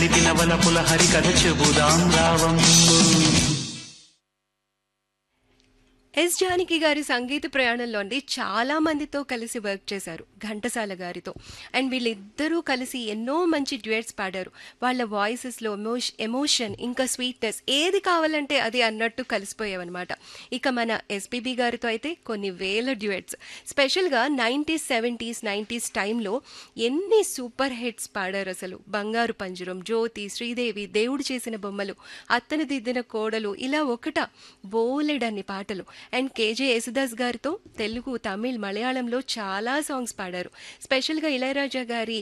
నితిన వలపుల హరికథ చెబుదాం రావమ్ము ఎస్ జానకి గారి సంగీత ప్రయాణంలో అండి చాలా మందితో కలిసి వర్క్ చేశారు ఘంటసాల గారితో అండ్ వీళ్ళిద్దరూ కలిసి ఎన్నో మంచి డ్యూయట్స్ పాడారు వాళ్ళ వాయిసెస్లో ఎమోష్ ఎమోషన్ ఇంకా స్వీట్నెస్ ఏది కావాలంటే అది అన్నట్టు కలిసిపోయావన్నమాట ఇక మన ఎస్పీబీ గారితో అయితే కొన్ని వేల డ్యూయట్స్ స్పెషల్గా నైంటీస్ సెవెంటీస్ నైంటీస్ టైంలో ఎన్ని సూపర్ హిట్స్ పాడారు అసలు బంగారు పంజరం జ్యోతి శ్రీదేవి దేవుడు చేసిన బొమ్మలు అత్తను దిద్దిన కోడలు ఇలా ఒకట బోలెడన్ని పాటలు అండ్ కేజే యేసుదాస్ గారితో తెలుగు తమిళ్ మలయాళంలో చాలా సాంగ్స్ పాడారు స్పెషల్గా ఇళయరాజా గారి